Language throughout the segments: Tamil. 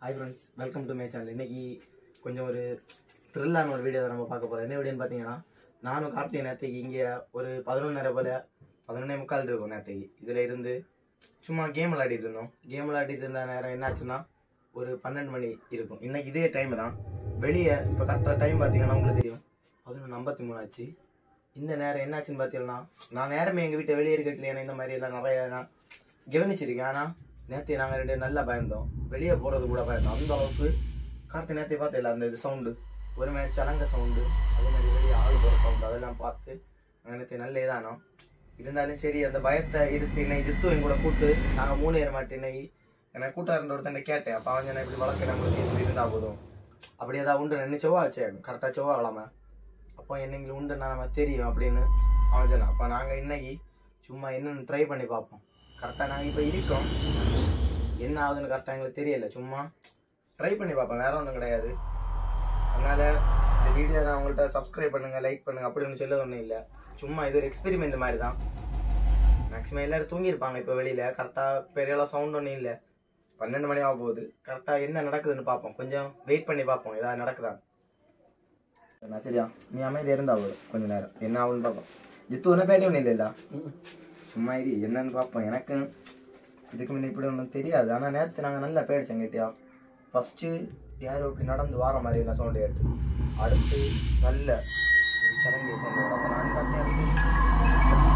Hi friends welcome to my channel இன்னைக்கு கொஞ்சம் ஒரு த்ரில்லான ஒரு வீடியோ தான் நம்ம பார்க்க போகிறோம் என்ன வீடியோன்னு பார்த்தீங்கன்னா நானும் கார்த்திகை நேற்றுக்கு இங்கே ஒரு பதினொன்றரை போல் பதினொன்னே முக்கால் இருக்கும் நேற்றுக்கு இதில் இருந்து சும்மா கேம் விளையாடிட்டு இருந்தோம் கேம் விளையாடிட்டு இருந்த நேரம் என்னாச்சுன்னா ஒரு பன்னெண்டு மணி இருக்கும் இன்னைக்கு இதே டைம் தான் வெளியே இப்போ கரெக்டாக டைம் பார்த்தீங்கன்னா உங்களுக்கு தெரியும் பதினொன்று ஐம்பத்தி மூணு ஆச்சு இந்த நேரம் என்னாச்சுன்னு பார்த்தீங்கன்னா நான் நேரமே எங்கள் வீட்டை வெளியே இருக்கல ஏன்னா இந்த மாதிரி எல்லாம் நிறைய நான் கவனிச்சிருக்கேன் ஆனால் நேற்று நாங்கள் ரெண்டு நல்லா பயந்தோம் வெளியே போகிறது கூட பயந்தோம் அந்த அளவுக்கு கார்த்தி நேற்று பார்த்ததில்ல அந்த இது சவுண்டு ஒரு மாதிரி சலங்க சவுண்டு அதே மாதிரி வெளியே ஆள் போகிற சவுண்டு அதெல்லாம் பார்த்து நாங்கள் நேற்று நல்ல இதானோம் இருந்தாலும் சரி அந்த பயத்தை எடுத்து இன்னைக்கு ஜித்து என் கூட கூட்டு நாங்கள் மூணு ஏற மாட்டேன் இன்னைக்கு எனக்கு கூட்டாருன்ற ஒருத்தன் கேட்டேன் அப்போ அவன் சொன்னா இப்படி வளர்க்க நம்மளுக்கு இப்படி இருந்தால் போதும் அப்படி ஏதாவது உண்டு நின்று செவ்வா வச்சே கரெக்டாக செவ்வா கிழமை அப்போ என்னங்களுக்கு உண்டுன்னா நம்ம தெரியும் அப்படின்னு அவன் சொன்னான் அப்போ நாங்கள் இன்னைக்கு சும்மா என்னென்னு ட்ரை பண்ணி பார்ப்போம் கரெக்டாக நாங்கள் இப்போ இருக்கோம் என்ன ஆகுதுன்னு கரெக்டாக எங்களுக்கு தெரியல சும்மா ட்ரை பண்ணி பார்ப்போம் வேற ஒன்றும் கிடையாது அதனால இந்த வீடியோ நான் உங்கள்கிட்ட சப்ஸ்கிரைப் பண்ணுங்க லைக் பண்ணுங்க அப்படின்னு சொல்ல ஒன்றும் இல்லை சும்மா இது ஒரு எக்ஸ்பெரிமெண்ட் மாதிரி தான் மேக்ஸிமம் எல்லாரும் தூங்கியிருப்பாங்க இப்போ வெளியில் கரெக்டாக பெரிய அளவு சவுண்ட் ஒன்றும் இல்லை பன்னெண்டு மணி ஆக போகுது கரெக்டாக என்ன நடக்குதுன்னு பார்ப்போம் கொஞ்சம் வெயிட் பண்ணி பார்ப்போம் ஏதாவது நடக்குதா நான் சரியா நீ அமைதியாக இருந்தா போதும் கொஞ்ச நேரம் என்ன ஆகுன்னு பார்ப்போம் ஜித்து ஒன்றும் பேட்டி ஒன்றும் இல்லைல்ல சும்மா இது என்னன்னு பார்ப்போம் எனக்கு இதுக்கு முன்ன இப்படி ஒன்றும் தெரியாது ஆனால் நேற்று நாங்கள் நல்லா பேடிச்சோம் கேட்டியா ஃபஸ்ட்டு யாரோ இப்படி நடந்து வார மாதிரி நான் சவுண்டு கேட்டு அடுத்து நல்ல ஒரு சரங்கி சவுண்டு அப்போ நான் பார்த்தேன்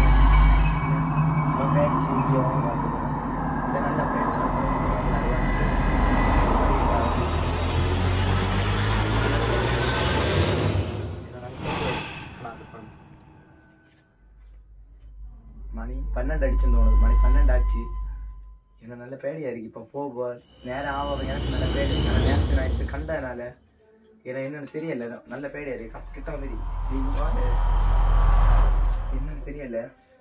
பேடிச்சு இங்கே இல்லை நல்லா பேடிச்சோம் மணி பன்னெண்டு அடிச்சுன்னு தோணுது மணி பன்னெண்டு ஆச்சு என்ன நல்ல பேடியா இருக்கு இப்போ போ போ நேரம் ஆக எனக்கு நல்ல பேடி இருக்கு ஆனால் நேரத்தை நான் இப்போ கண்டதுனால எனக்கு என்னன்னு தெரியல நல்ல பேடியா இருக்கு கப் கிட்ட வந்து என்னன்னு தெரியல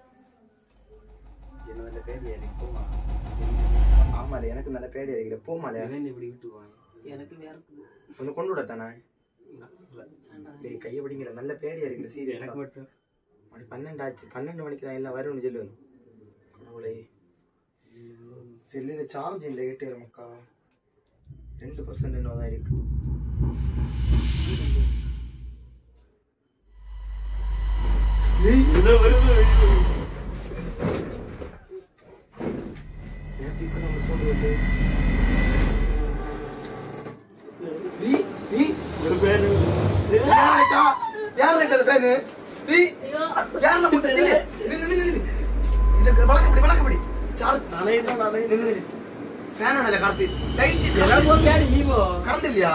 என்ன நல்ல பேடியா இருக்கு போமா ஆமால எனக்கு நல்ல பேடியா இருக்கு போமால இப்படி விட்டுவாங்க எனக்கு வேற ஒன்று கொண்டு விடட்டானே டேய் கையை பிடிங்கிற நல்ல பேடியா இருக்கு சீரியஸ் எனக்கு மட்டும் மணி பன்னெண்டு ஆச்சு பன்னெண்டு மணிக்கு தான் எல்லாம் வரும்னு சொல்லுவேன் கடவுளே செல்லில் சார்ஜ் இல்லை ஏட்டியார மக்கா ரெண்டு பர்சன்ட் இன்னும் தான் இருக்கு ஏய், நேத்து இப்ப நம்ம phone வருது. நீ, நீ, யாருடா? யாருடா இந்த fan? நீ, யாருடா போட்ட? நில்லு, நில்லு, நில்லு, நில்லு. இதுக்கு வழக்கப்படி, வழக்கப்படி. சார்ஜ் நில்லு, நில்லு. fan ஆனல Karthi. light current current இல்லையா?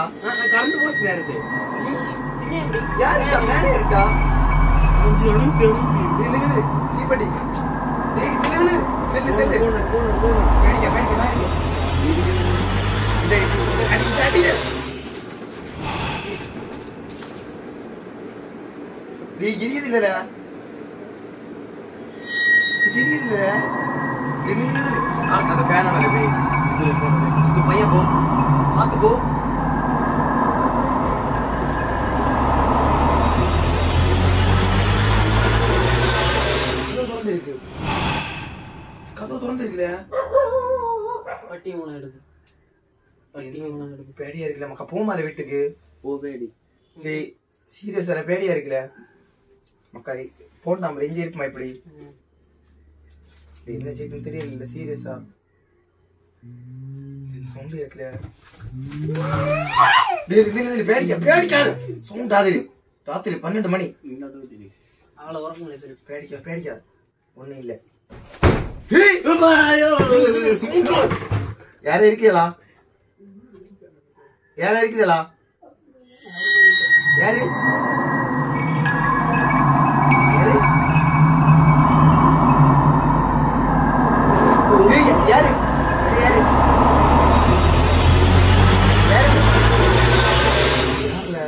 நீ, யாருடா? fan இருக்கா? நில்லு, நில்லு, நில்லு. நீ படி. ஏய், நில்லு, நில்லு. Cell, cell. பேடிக்க, பேடிக்க, நான் இருக்கேன். டேய், அடி, அடி. டேய், எரியுது இல்லடா. எரியுது இல்லடா. டேய், நில்லு, நில்லு. ஆ, அந்த fan ஆனல போய். இந்த பையன் போ. பார்த்து போ. கதவு திறந்திருக்கு. கதவு திறந்திருக்குல்ல பட்டி மூலம் எடுக்கு பட்டி மூலம் எடுக்கு பேடியா இருக்குல்ல மக்கா போமால வீட்டுக்கு ஓ பேடி டேய் சீரியஸா பேடியா இருக்குல்ல மக்கா போன் நம்பர் எங்க இருக்குமா இப்படி டேய், என்ன செய்யணும் தெரியல இல்ல சீரியஸா சவுண்ட் கேட்கல டேய் இல்ல இல்ல பேடிக்கா பேடிக்காது சவுண்ட் ஆகுது ராத்திரி பன்னெண்டு மணி அவ்வளோ உறக்கம் இல்லை சரி பேடிக்கா பேடிக்காது ஒண்ணும் இல்ல யார இருக்கீங்களா யார இருக்குதா யாரு யாரு ஏய், யாரு இது யாரு யாரு? யாருல?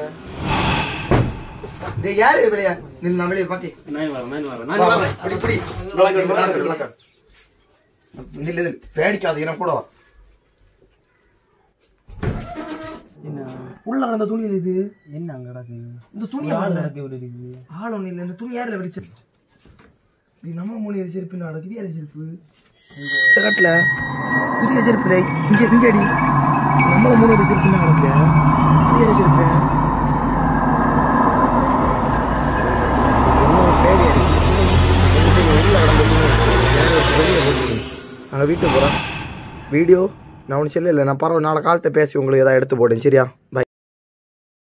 டேய், யாரு வெளியா நில்லு நான் வெளியே பாக்கி நான் வரேன் நான் வரேன் வா, வா, இப்படி, இப்படி. விளக்கு, விளக்கு, விளக்கு. நில்லு, நில்லு. பேடிக்காது எனக்கு கூட வா. என்ன உள்ள அந்த துணி இது என்ன அங்க கிடக்கு இந்த துணி ஆள் ஆள கிடக்கு இவ்வளவு இருக்கு ஆள் ஒண்ணு இல்ல இந்த துணி யாருல விரிச்சு இது நம்ம மொழி செருப்பு நடக்குது இது யாரு செருப்பு இந்த கட்டில புதிய செருப்பு இங்க இங்க அடி நம்மள மூணு ஒரு செருப்பு தான் கிடக்கு அது யாரு செருப்பு நாங்கள் வீட்டுக்கு போகிறோம் வீடியோ நான் ஒன்று சொல்லல நான் பரவாயில்ல நாளை காலத்தை பேசி உங்களுக்கு எதாவது எடுத்து போட்டேன் சரியா பை